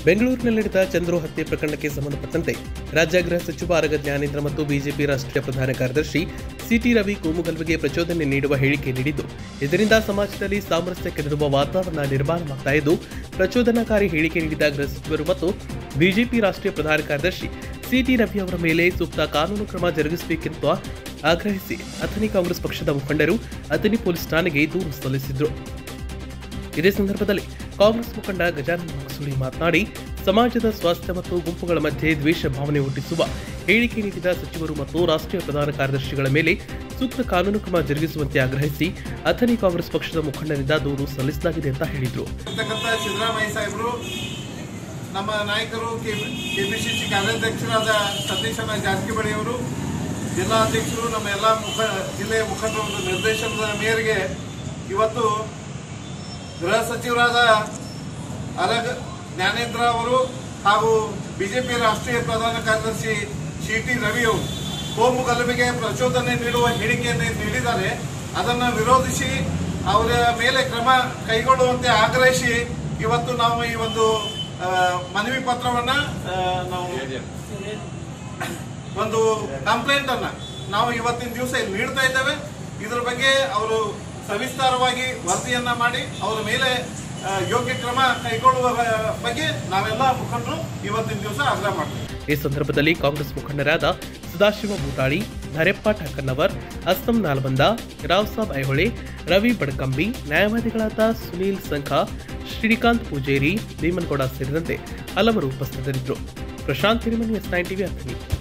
ಬೆಂಗಳೂರಿನಲ್ಲಿ ನಡೆದ ಚಂದ್ರು ಹತ್ಯೆ ಪ್ರಕರಣಕ್ಕೆ ಸಂಬಂಧಪಟ್ಟಂತೆ ರಾಜ್ಯ ಗೃಹ ಸಚಿವ ಆರಗ ಜ್ಞಾನೇಂದ್ರ ಮತ್ತು ಬಿಜೆಪಿ ರಾಷ್ಟ್ರೀಯ ಪ್ರಧಾನ ಕಾರ್ಯದರ್ಶಿ ಸಿಟಿ ರವಿ ಕೋಮುಗಲಭೆಗೆ ಪ್ರಚೋದನೆ ನೀಡುವ ಹೇಳಿಕೆ ನೀಡಿದ್ದು ಇದರಿಂದ ಸಮಾಜದಲ್ಲಿ ಸಾಮರಸ್ಯ ಕೆದರುವ ವಾತಾವರಣ ನಿರ್ಮಾಣವಾಗ್ತಾ ಇದ್ದು ಪ್ರಚೋದನಾಕಾರಿ ಹೇಳಿಕೆ ನೀಡಿದ ಗೃಹ ಸಚಿವರು ಮತ್ತು ಬಿಜೆಪಿ ರಾಷ್ಟ್ರೀಯ ಪ್ರಧಾನ ಕಾರ್ಯದರ್ಶಿ ಸಿಟಿ ರವಿ ಅವರ ಮೇಲೆ ಸೂಕ್ತ ಕಾನೂನು ಕ್ರಮ ಜರುಗಿಸಬೇಕೆಂದು ಆಗ್ರಹಿಸಿ ಅಥಣಿ ಕಾಂಗ್ರೆಸ್ ಪಕ್ಷದ ಮುಖಂಡರು ಅಥಣಿ ಪೊಲೀಸ್ ಠಾಣೆಗೆ ದೂರು ಸಲ್ಲಿಸಿದ್ರು ಇದೇ ಸಂದರ್ಭದಲ್ಲಿ ಕಾಂಗ್ರೆಸ್ ಮುಖಂಡ ಗಜಾನನ ಮಗಸುಳಿ ಮಾತನಾಡಿ ಸಮಾಜದ ಸ್ವಾಸ್ಥ್ಯ ಮತ್ತು ಗುಂಪುಗಳ ಮಧ್ಯೆ ದ್ವೇಷ ಭಾವನೆ ಹುಟ್ಟಿಸುವ ಹೇಳಿಕೆ ನೀಡಿದ ಸಚಿವರು ಮತ್ತು ರಾಷ್ಟ್ರೀಯ ಪ್ರಧಾನ ಕಾರ್ಯದರ್ಶಿಗಳ ಮೇಲೆ ಸೂಕ್ತ ಕಾನೂನು ಕ್ರಮ ಜರುಗಿಸುವಂತೆ ಆಗ್ರಹಿಸಿ ಅಥಣಿ ಕಾಂಗ್ರೆಸ್ ಪಕ್ಷದ ಮುಖಂಡರಿಂದ ದೂರು ಸಲ್ಲಿಸಲಾಗಿದೆ ಅಂತ ಹೇಳಿದರು ಇರ್ತಕ್ಕಂಥ ಸಿದ್ದರಾಮಯ್ಯ ಸಾಹೇಬರು ನಮ್ಮ ನಾಯಕರು ಕೆಪಿಸಿಸಿ ಕಾರ್ಯಾಧ್ಯಕ್ಷರಾದ ಸತೀಶಣ್ಣ ಜಾರಕಿಹೊಳಿ ಅವರು ಜಿಲ್ಲಾಧ್ಯಕ್ಷರು ನಮ್ಮ ಎಲ್ಲ ಮುಖ ಜಿಲ್ಲೆಯ ಮುಖಂಡರ ಒಂದು ನಿರ್ದೇಶನದ ಮೇರೆಗೆ ಇವತ್ತು ಗೃಹ ಸಚಿವರಾದ ಅರಗ ಜ್ಞಾನೇಂದ್ರ ಅವರು ಹಾಗೂ ಬಿಜೆಪಿ ರಾಷ್ಟ್ರೀಯ ಪ್ರಧಾನ ಕಾರ್ಯದರ್ಶಿ ಸಿ ಟಿ ರವಿ ಅವರು ಕೋಮು ಗಲಭೆಗೆ ಪ್ರಚೋದನೆ ನೀಡುವ ಹೇಳಿಕೆಯನ್ನು ನೀಡಿದ್ದಾರೆ ಅದನ್ನು ವಿರೋಧಿಸಿ ಅವರ ಮೇಲೆ ಕ್ರಮ ಕೈಗೊಳ್ಳುವಂತೆ ಆಗ್ರಹಿಸಿ ಇವತ್ತು ನಾವು ಈ ಒಂದು ಆ, ಮನವಿ ಪತ್ರವನ್ನ ಆ, ನಾವು ಒಂದು ಕಂಪ್ಲೇಂಟ್ ಅನ್ನ ನಾವು ಇವತ್ತಿನ ದಿವಸ ಇಲ್ಲಿ ನೀಡ್ತಾ ಇದ್ದೇವೆ ಇದ್ರ ಬಗ್ಗೆ ಅವರು ಸವಿಸ್ತಾರವಾಗಿ ವರದಿಯನ್ನ ಮಾಡಿ ಅವರ ಮೇಲೆ ಆ, ಯೋಗ್ಯ ಕ್ರಮ ಕೈಗೊಳ್ಳುವ ಬಗ್ಗೆ ನಾವೆಲ್ಲ ಮುಖಂಡರು ಇವತ್ತಿನ ದಿವಸ ಆಗ್ರಹ ಮಾಡ್ತೀವಿ ಈ ಸಂದರ್ಭದಲ್ಲಿ ಕಾಂಗ್ರೆಸ್ ಮುಖಂಡರಾದ ಸದಾಶಿವ ಬೂಟಾಳಿ ಧರೆಪ್ಪ ಠಕ್ಕನ್ನವರ್ ಅಸ್ತಂ ನಾಲ್ಬಂದ ರಾವ್ ಸಾಬ್ ಐಹೊಳೆ ರವಿ ಬಡ್ಕಂಬಿ ನ್ಯಾಯವಾದಿಗಳಾದ ಸುನೀಲ್ ಸಂಖ ಶ್ರೀಕಾಂತ್ ಪೂಜೇರಿ ಭೀಮನಗೌಡ ಸೇರಿದಂತೆ ಹಲವರು ಉಪಸ್ಥಿತರಿದ್ದರು Prashant Hirimani S nine TV Athani